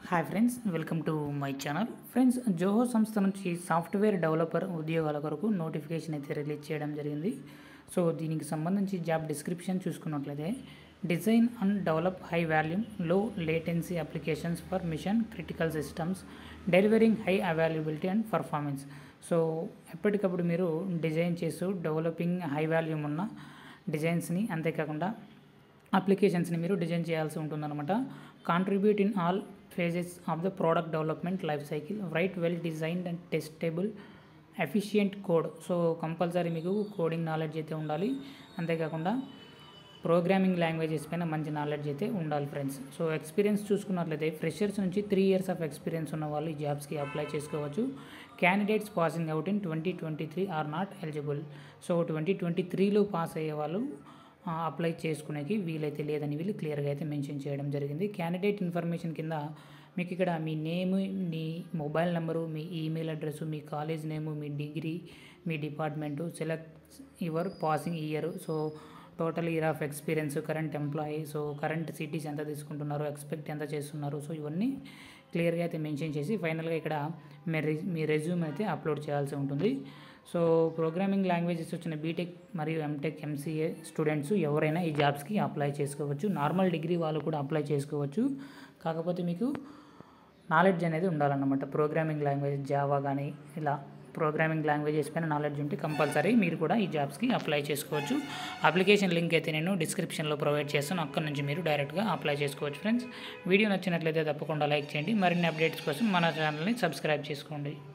hi friends welcome to my channel friends Zoho సంస్థ నుంచి software developer ఉద్యోగాల కొరకు నోటిఫికేషన్ అయితే రిలీజ్ చేయడం జరిగింది సో దీనికి సంబంధించి జాబ్ డిస్క్రిప్షన్ చూసుకున్నట్లయితే design and develop high volume low latency applications for mission critical systems delivering high availability and performance so ఎప్పటికప్పుడు మీరు డిజైన్ చేస్తూ డెవలపింగ్ హై వాల్యూమ్ ఉన్న డిజైన్స్ని అంతేకాకుండా అప్లికేషన్స్ని మీరు డిజైన్ చేయాల్సి ఉంటుందన్నమాట contribute in all phases of the product development life cycle right well designed and testable efficient code so compulsory మీకు coding knowledge అయితే ఉండాలి అంతేకాకుండా ప్రోగ్రామింగ్ లాంగ్వేజెస్ పైన మంచి నాలెడ్జ్ అయితే ఉండాలి ఫ్రెండ్స్ సో ఎక్స్పీరియన్స్ చూసుకున్నట్లయితే ఫ్రెషర్స్ నుంచి త్రీ ఇయర్స్ ఆఫ్ ఎక్స్పీరియన్స్ ఉన్న వాళ్ళు ఈ జాబ్స్కి అప్లై చేసుకోవచ్చు candidates passing out in twenty twenty three are not eligible so twenty twenty త్రీలో పాస్ అయ్యే వాళ్ళు అప్లై చేసుకునేకి వీలైతే లేదని వీళ్ళు క్లియర్గా అయితే మెన్షన్ చేయడం జరిగింది క్యాండిడేట్ ఇన్ఫర్మేషన్ కింద మీకు ఇక్కడ మీ నేమ్ మీ మొబైల్ నెంబరు మీ ఈమెయిల్ అడ్రస్ మీ కాలేజ్ నేము మీ డిగ్రీ మీ department select your passing year so total year of experience current employee so current cities ఎంత తీసుకుంటున్నారు ఎక్స్పెక్ట్ ఎంత చేస్తున్నారు సో ఇవన్నీ క్లియర్గా అయితే మెన్షన్ చేసి ఫైనల్గా ఇక్కడ మీ రెజ్ మీ రెజ్యూమ్ అయితే అప్లోడ్ చేయాల్సి ఉంటుంది సో ప్రోగ్రామింగ్ లాంగ్వేజెస్ వచ్చిన బీటెక్ మరియు ఎంటెక్ ఎంసీఏ స్టూడెంట్స్ ఎవరైనా ఈ జాబ్స్కి అప్లై చేసుకోవచ్చు నార్మల్ డిగ్రీ వాళ్ళు కూడా అప్లై చేసుకోవచ్చు కాకపోతే మీకు నాలెడ్జ్ అనేది ఉండాలన్నమాట ప్రోగ్రామింగ్ లాంగ్వేజ్ జావా కానీ ఇలా ప్రోగ్రామింగ్ లాంగ్వేజెస్ పైన నాలెడ్జ్ ఉంటే కంపల్సరీ మీరు కూడా ఈ జాబ్స్కి అప్లై చేసుకోవచ్చు అప్లికేషన్ లింక్ అయితే నేను డిస్క్రిప్షన్లో ప్రొవైడ్ చేస్తాను అక్కడ నుంచి మీరు డైరెక్ట్గా అప్లై చేసుకోవచ్చు ఫ్రెండ్స్ వీడియో నచ్చినట్లయితే తప్పకుండా లైక్ చేయండి మరిన్ని అప్డేట్స్ కోసం మన ఛానల్ని సబ్స్క్రైబ్ చేసుకోండి